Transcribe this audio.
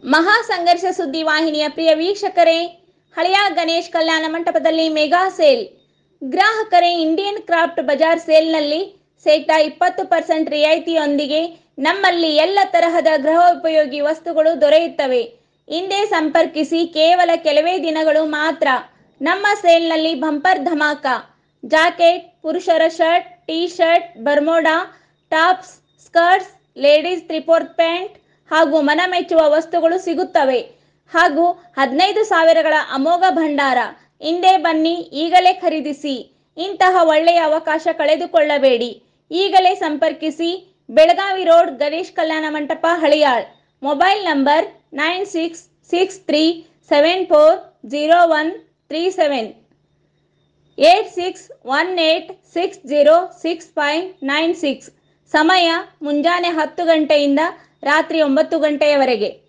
ಮಹಾ ಸಂಘರ್ಷ ಸುದ್ದಿ ವಾಹಿನಿಯ ಪ್ರಿಯ ವೀಕ್ಷಕರೇ ಹಳೆಯ ಗಣೇಶ್ ಕಲ್ಯಾಣ ಮಂಟಪದಲ್ಲಿ ಮೆಗಾ ಸೇಲ್ ಗ್ರಾಹಕರೇ ಇಂಡಿಯನ್ ಕ್ರಾಫ್ಟ್ ಬಜಾರ್ ಸೇಲ್ನಲ್ಲಿ ಶೇಕಡಾ ಇಪ್ಪತ್ತು ಪರ್ಸೆಂಟ್ ರಿಯಾಯಿತಿಯೊಂದಿಗೆ ನಮ್ಮಲ್ಲಿ ಎಲ್ಲ ತರಹದ ಗೃಹೋಪಯೋಗಿ ವಸ್ತುಗಳು ದೊರೆಯುತ್ತವೆ ಹಿಂದೆ ಸಂಪರ್ಕಿಸಿ ಕೇವಲ ಕೆಲವೇ ದಿನಗಳು ಮಾತ್ರ ನಮ್ಮ ಸೇಲ್ನಲ್ಲಿ ಬಂಪರ್ ಧಮಾಕ ಜಾಕೆಟ್ ಪುರುಷರ shirt T shirt Bermuda tops skirts ladies three fourth pant ಹಾಗೂ ಮನಮೆಚ್ಚುವ ವಸ್ತುಗಳು ಸಿಗುತ್ತವೆ ಹಾಗೂ ಹದಿನೈದು ಸಾವಿರಗಳ ಅಮೋಘ ಭಂಡಾರ ಹಿಂದೆ ಬನ್ನಿ ಈಗಲೇ ಖರೀದಿಸಿ ಇಂತಹ ಒಳ್ಳೆಯ ಅವಕಾಶ ಕಳೆದುಕೊಳ್ಳಬೇಡಿ ಈಗಲೇ ಸಂಪರ್ಕಿಸಿ ಬೆಳಗಾವಿ ರೋಡ್ ಗಣೇಶ್ ಕಲ್ಯಾಣ ಮಂಟಪ Haliyal mobile number nine six six three seven four zero one three seven eight six one eight six zero six five nine six ಸಮಯ ಮುಂಜಾನೆ ಹತ್ತು ಗಂಟೆಯಿಂದ ರಾತ್ರಿ ಒಂಬತ್ತು ಗಂಟೆಯವರೆಗೆ